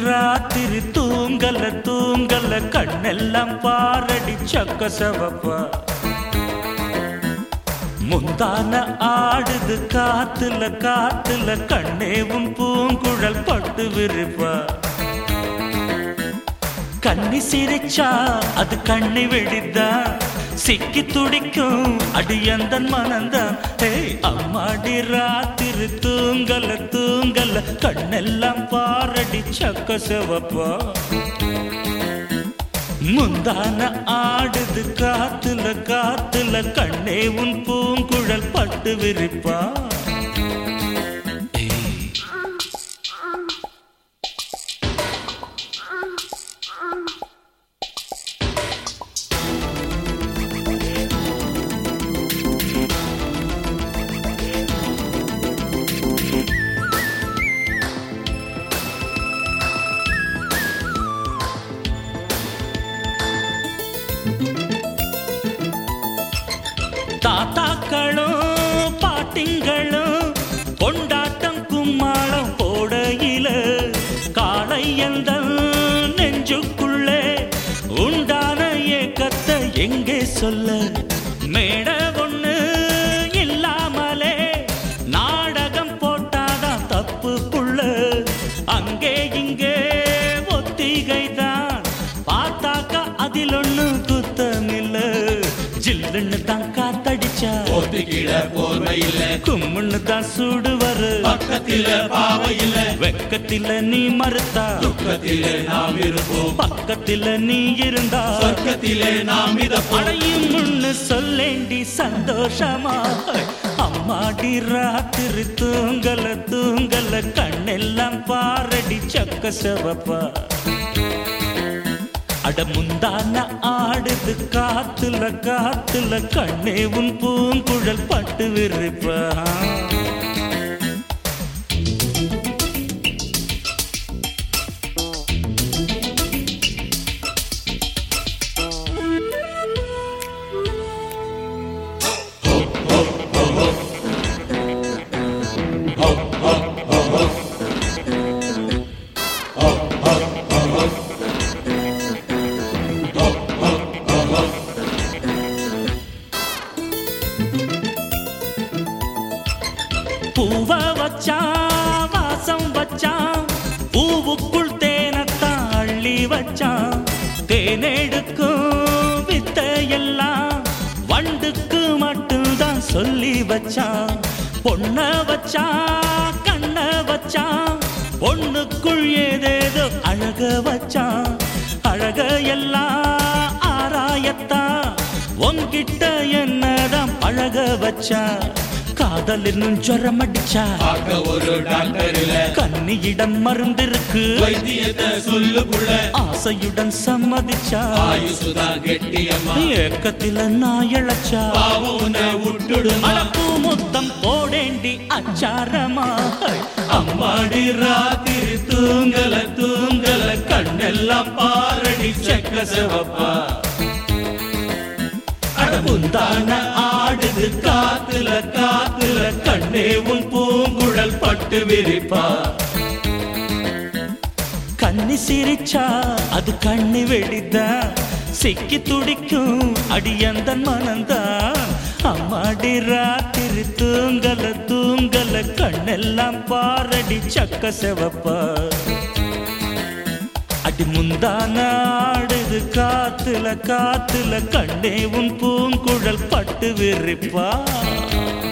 ராத்திரி தூங்கல தூங்கல கண்ணெல்லாம் பாரடி சக்க சவப்பா முந்தான ஆடுது காத்துல காத்துல கண்ணேவும் பூங்குழல் பட்டு விரிப்பா கண்ணி சிரிச்சா அது கண்ணி வெடிதா சிக்கி துடிக்கும் அடியந்தன் மனந்தான் ஹே அம்மாடி ராத்திரி தூங்கல தூங்கல கண்ணெல்லாம் பாரடி சக்க செவப்பா முந்தான ஆடுது காத்துல காத்துல கண்ணே உன் பூங்குழல் பட்டு விரிப்பா ஏய் தாத்தாக்களும் பாட்டிங்களும் கொண்டாட்டம் கும்மாளம் போடையில காளை எந்த நெஞ்சுக்குள்ளே உண்டான ஏக்கத்தை எங்கே சொல்ல மேட ஒண்ணு இல்லாமலே நாடகம் போட்டாதான் தப்பு புள்ள அங்கே இங்கே ஒத்திகைதான் பார்த்தாக்கா அதில் ஒண்ணு குத்தமில்ல ஜில்லுன்னு தான் காத்தடிச்சா போட்டுக்கிட போர்வை இல்ல கும்முன்னு தான் சூடு வரு பக்கத்தில பாவை இல்ல வெக்கத்தில நீ மறுத்தா துக்கத்திலே நாம் இருப்போம் பக்கத்தில நீ இருந்தா சொர்க்கத்திலே நாம் மிதப்போம் அடையும் முன்னு சொல்லேண்டி சந்தோஷமா அம்மாடி ராத்திரி தூங்கல தூங்கல கண்ணெல்லாம் பாரடி சக்க செவப்பா அட முந்தான ஆடுது காத்துல காத்துல கண்ணே உன் பூங்குழல் பட்டு விரிப்பா பூவ வச்சான் வாசம் வச்சான் பூவுக்குள் தேனத்தான் அள்ளி வச்சான் தேனெடுக்கும் வித்தையெல்லாம் வண்டுக்கு மட்டும்தான் சொல்லி வச்சான் பொண்ண வச்சான் கண்ண வச்சான் பொண்ணுக்குள் ஏதேதோ அழக வச்சான் அழக எல்லாம் ஆராயத்தான் உன்கிட்ட என்னதான் பழக வச்சா காதல் இன்னும் ஜுரம் அடிச்சா பார்க்க ஒரு டாக்டர் இல்ல கன்னியிடம் மருந்திருக்கு வைத்தியத்தை சொல்லு புள்ள ஆசையுடன் சம்மதிச்சா ஆயுசுதான் கெட்டியம்மா ஏக்கத்தில நான் இழைச்சா பாவம் உன்னை விட்டுடுமா அழப்பு முத்தம் போடேண்டி அச்சாரமா அம்மாடி ராத்திரி தூங்கல தூங்கல கண்ணெல்லாம் பாரடி செக்க செவப்பா அடமுந்தான ஆடுது காத்துல காத்துல கண்ணே உன் பூங்குழல் பட்டு விரிப்பா கண்ணி சிரிச்சா அது கண்ணி வெடிதா சிக்கி துடிக்கும் அடியந்தன் மனந்தான் அம்மாடி ராத்திரி தூங்கல தூங்கல கண்ணெல்லாம் பாரடி சக்க செவப்பா அடி முந்தான ஆடுது காத்துல காத்துல கண்ணே உன் பூங்குழல் பட்டு விரிப்பா